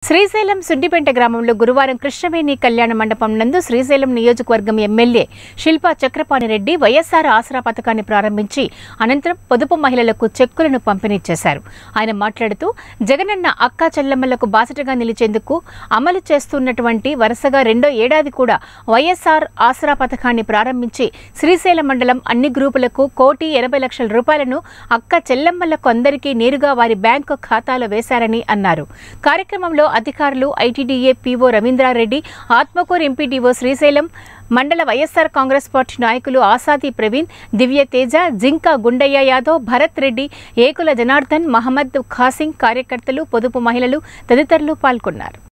శ్రీశైలం సుడ్డిపేంట గ్రామంలో గురువారం కృష్ణవేణి కళ్యాణ మండపం నందు శ్రీశైలం నియోజకవర్గం ఎమ్మెల్యే శిల్పా చక్రపాణి రెడ్డి వైఎస్ఆర్ ఆసరా పథకాన్ని ప్రారంభించి అనంతరం పొదుపు మహిళలకు చెక్కులను పంపిణీ చేశారు ఆయన మాట్లాడుతూ జగనన్న అక్కా చెల్లెమ్మలకు బాసటగా నిలిచేందుకు అమలు చేస్తున్నటువంటి వరుసగా రెండో ఏడాది కూడా వైఎస్ఆర్ ఆసరా పథకాన్ని ప్రారంభించి శ్రీశైలం మండలం అన్ని గ్రూపులకు కోటి ఎనభై లక్షల రూపాయలను అక్క చెల్లెమ్మలకు అందరికీ నేరుగా వారి బ్యాంకు ఖాతాలో వేశారని అన్నారు కార్యక్రమంలో అధికారులు ITDA PO Ravindra Reddy Atmakur MPDO Srisailam మండల వైఎస్ఆర్ కాంగ్రెస్ పార్టీ నాయకులు ఆసాది ప్రవీణ్ దివ్య తేజ జింకా గుండయ్య యాదవ్ భరత్ రెడ్డి ఏకుల జనార్దన్ మహమ్మద్ ఖాసింగ్ కార్యకర్తలు పొదుపు మహిళలు తదితరులు పాల్గొన్నారు